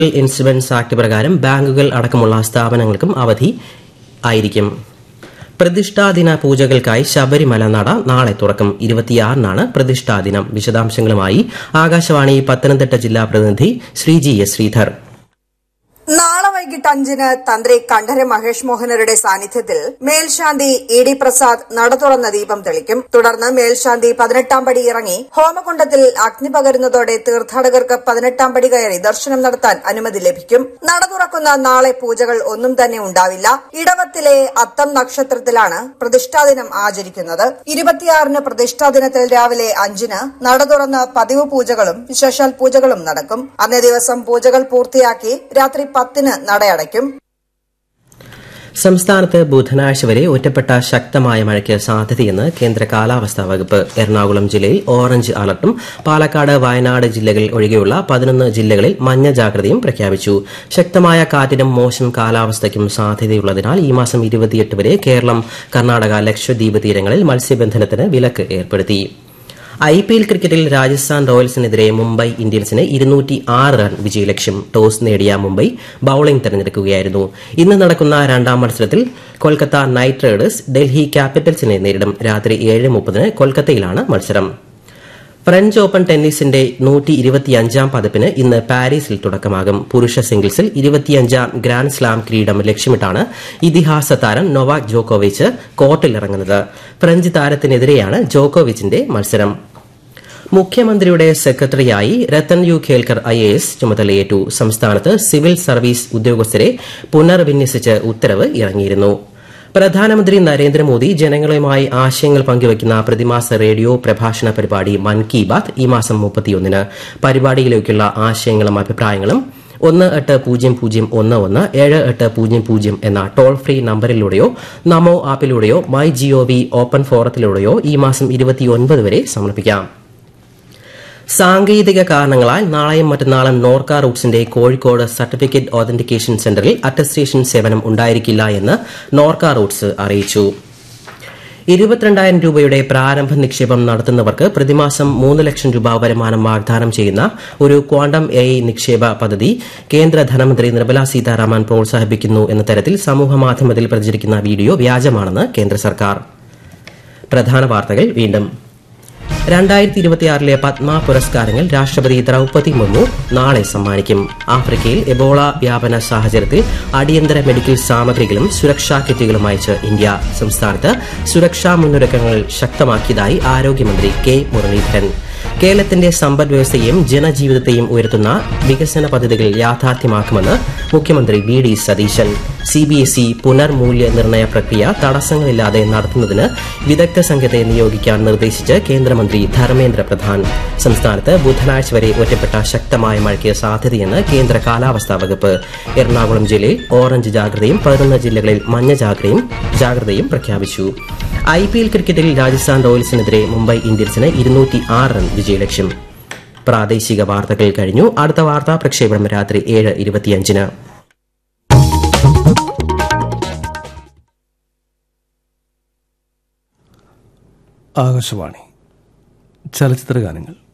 insurance act പ്രകാരം ബാങ്കുകൾ അടക്കമുള്ള സ്ഥാപനങ്ങൾക്കും അവധി ആയിരിക്കും പ്രതിഷ്ഠാദിന പൂജകൾക്കായി ശബരിമല നട നാളെ തുറക്കും ഇരുപത്തിയാറിനാണ് പ്രതിഷ്ഠാദിനം വിശദാംശങ്ങളുമായി ആകാശവാണി പത്തനംതിട്ട ജില്ലാ പ്രതിനിധി ശ്രീജി എസ് ശ്രീധർ നാളെ വൈകിട്ട് അഞ്ചിന് തന്ത്രി കണ്ഠര മഹേഷ് മോഹനരുടെ സാന്നിധ്യത്തിൽ മേൽശാന്തി ഇ ഡി പ്രസാദ് നട തുറന്ന ദീപം തെളിക്കും തുടർന്ന് മേൽശാന്തി പതിനെട്ടാം പടി ഇറങ്ങി ഹോമകുണ്ടത്തിൽ അഗ്നി പകരുന്നതോടെ തീർത്ഥാടകർക്ക് പതിനെട്ടാം പടി കയറി ദർശനം നടത്താൻ അനുമതി ലഭിക്കും നട തുറക്കുന്ന നാളെ പൂജകൾ ഒന്നും തന്നെ ഉണ്ടാവില്ല ഇടവത്തിലെ അത്തം നക്ഷത്രത്തിലാണ് പ്രതിഷ്ഠാദിനം ആചരിക്കുന്നത് ഇരുപത്തിയാറിന് പ്രതിഷ്ഠാദിനത്തിൽ രാവിലെ അഞ്ചിന് നട തുറന്ന് പതിവ് പൂജകളും വിശേഷാൽ പൂജകളും നടക്കും അന്നേ ദിവസം പൂജകൾ പൂർത്തിയാക്കി രാത്രി പത്തിന് നടയടയ്ക്കും സംസ്ഥാനത്ത് ബുധനാഴ്ച വരെ ഒറ്റപ്പെട്ട ശക്തമായ മഴയ്ക്ക് സാധ്യതയെന്ന് കേന്ദ്ര കാലാവസ്ഥാ വകുപ്പ് എറണാകുളം ജില്ലയിൽ ഓറഞ്ച് അലർട്ടും പാലക്കാട് വയനാട് ജില്ലകൾ ഒഴികെയുള്ള പതിനൊന്ന് ജില്ലകളിൽ മഞ്ഞ ജാഗ്രതയും പ്രഖ്യാപിച്ചു ശക്തമായ കാറ്റിനും മോശം കാലാവസ്ഥയ്ക്കും സാധ്യതയുള്ളതിനാൽ ഈ മാസം ഇരുപത്തിയെട്ട് വരെ കേരളം കർണാടക ലക്ഷദ്വീപ് തീരങ്ങളിൽ മത്സ്യബന്ധനത്തിന് വിലക്ക് ഏർപ്പെടുത്തി ഐ പി എൽ ക്രിക്കറ്റിൽ രാജസ്ഥാൻ റോയൽസിനെതിരെ മുംബൈ ഇന്ത്യൻസിന് ഇരുന്നൂറ്റി ആറ് റൺ വിജയലക്ഷ്യം ടോസ് നേടിയ മുംബൈ ബൌളിംഗ് തെരഞ്ഞെടുക്കുകയായിരുന്നു ഇന്ന് നടക്കുന്ന രണ്ടാം മത്സരത്തിൽ കൊൽക്കത്ത നൈറ്റ് റൈഡേഴ്സ് ഡൽഹി ക്യാപിറ്റൽസിനെ നേരിടും രാത്രി ഏഴ് മുപ്പതിന് കൊൽക്കത്തയിലാണ് മത്സരം ഫ്രഞ്ച് ഓപ്പൺ ടെന്നീസിന്റെ നൂറ്റി ഇരുപത്തിയഞ്ചാം പതിപ്പിന് ഇന്ന് പാരീസിൽ തുടക്കമാകും പുരുഷ സിംഗിൾസിൽ ഇരുപത്തിയഞ്ചാം ഗ്രാൻഡ് സ്ലാം കിരീടം ലക്ഷ്യമിട്ടാണ് ഇതിഹാസ താരം നൊവാക് ജോക്കോവിച്ച് കോർട്ടിലിറങ്ങുന്നത് ഫ്രഞ്ച് താരത്തിനെതിരെയാണ് ജോക്കോവിച്ചിന്റെ മത്സരം മുഖ്യമന്ത്രിയുടെ സെക്രട്ടറിയായി Rathan U Kelkar I A S ചുമതലയേറ്റു സംസ്ഥാനത്ത് സിവിൽ സർവീസ് ഉദ്യോഗസ്ഥരെ പുനർവിന്യസിച്ച് ഉത്തരവ് ഇറങ്ങിയിരുന്നു പ്രധാനമന്ത്രി നരേന്ദ്രമോദി ജനങ്ങളുമായി ആശയങ്ങൾ പങ്കുവയ്ക്കുന്ന പ്രതിമാസ റേഡിയോ പ്രഭാഷണ പരിപാടി മൻ കി ബാത് ഈ മാസം മുപ്പത്തിയൊന്നിന് പരിപാടിയിലേക്കുള്ള ആശയങ്ങളും അഭിപ്രായങ്ങളും ഒന്ന് എട്ട് പൂജ്യം പൂജ്യം ഒന്ന് ഒന്ന് ഏഴ് എട്ട് പൂജ്യം പൂജ്യം എന്ന ടോൾ ഫ്രീ നമ്പറിലൂടെയോ നമോ ആപ്പിലൂടെയോ മൈ ജിഒവി ഓപ്പൺ ഫോറത്തിലൂടെയോ ഈ മാസം ഇരുപത്തിയൊൻപത് വരെ സമർപ്പിക്കാം സാങ്കേതിക കാരണങ്ങളാൽ നാളെയും മറ്റന്നാളും നോർക്ക റൂട്ട്സിന്റെ കോഴിക്കോട് സർട്ടിഫിക്കറ്റ് ഓതന്റിക്കേഷൻ സെന്ററിൽ അറ്റസ്റ്റേഷൻ സേവനം ഉണ്ടായിരിക്കില്ല എന്ന് നോർക്ക റൂട്ട്സ് അറിയിച്ചു ഇരുപത്തിരണ്ടായിരം രൂപയുടെ പ്രാരംഭ നിക്ഷേപം നടത്തുന്നവർക്ക് പ്രതിമാസം മൂന്ന് ലക്ഷം രൂപ വരുമാനം വാഗ്ദാനം ചെയ്യുന്ന ഒരു ക്വാണ്ടം എ നിക്ഷേപ പദ്ധതി കേന്ദ്ര ധനമന്ത്രി നിർമ്മല സീതാരാമൻ പ്രോത്സാഹിപ്പിക്കുന്നു എന്ന തരത്തിൽ സമൂഹമാധ്യമത്തിൽ പ്രചരിക്കുന്ന വീഡിയോ വ്യാജമാണെന്ന് കേന്ദ്ര സർക്കാർ പ്രധാന വാർത്തകൾ വീണ്ടും രണ്ടായിരത്തി ഇരുപത്തിയാറിലെ പത്മ പുരസ്കാരങ്ങൾ രാഷ്ട്രപതി ദ്രൌപതി മുർമു നാളെ സമ്മാനിക്കും ആഫ്രിക്കയിൽ എബോള വ്യാപന സാഹചര്യത്തിൽ അടിയന്തര മെഡിക്കൽ സാമഗ്രികളും സുരക്ഷാ കിറ്റുകളും അയച്ച് ഇന്ത്യ സംസ്ഥാനത്ത് സുരക്ഷാ മുന്നൊരുക്കങ്ങൾ ശക്തമാക്കിയതായി ആരോഗ്യമന്ത്രി കെ മുരളീധരൻ കേരളത്തിന്റെ സമ്പദ് വ്യവസ്ഥയെയും ജനജീവിതത്തെയും ഉയർത്തുന്ന വികസന പദ്ധതികൾ യാഥാർത്ഥ്യമാക്കുമെന്ന് മുഖ്യമന്ത്രി വി ഡി സതീശൻ സിബിഎസ്ഇ പുനർമൂല്യനിർണ്ണയ പ്രക്രിയ തടസ്സങ്ങളില്ലാതെ നടത്തുന്നതിന് വിദഗ്ധ സംഘത്തെ നിയോഗിക്കാൻ നിർദ്ദേശിച്ച് കേന്ദ്രമന്ത്രി ധർമ്മേന്ദ്ര പ്രധാൻ സംസ്ഥാനത്ത് ബുധനാഴ്ച വരെ ഒറ്റപ്പെട്ട ശക്തമായ മഴയ്ക്ക് സാധ്യതയെന്ന് കേന്ദ്ര കാലാവസ്ഥാ വകുപ്പ് എറണാകുളം ജില്ലയിൽ ഓറഞ്ച് ജാഗ്രതയും പതിനൊന്ന് ജില്ലകളിൽ മഞ്ഞ ജാഗ്രതയും ജാഗ്രതയും പ്രഖ്യാപിച്ചു ഐ പി എൽ ക്രിക്കറ്റിൽ രാജസ്ഥാൻ റോയൽസിനെതിരെ മുംബൈ ഇന്ത്യൻസിന് ഇരുന്നൂറ്റി ആറ് റൺ വിജയലക്ഷ്യം പ്രാദേശിക വാർത്തകൾ കഴിഞ്ഞു അടുത്ത വാർത്താ പ്രക്ഷേപണം രാത്രി ഏഴ് ഇരുപത്തിയഞ്ചിന് ആകാശവാണി ചലച്ചിത്ര ഗാനങ്ങൾ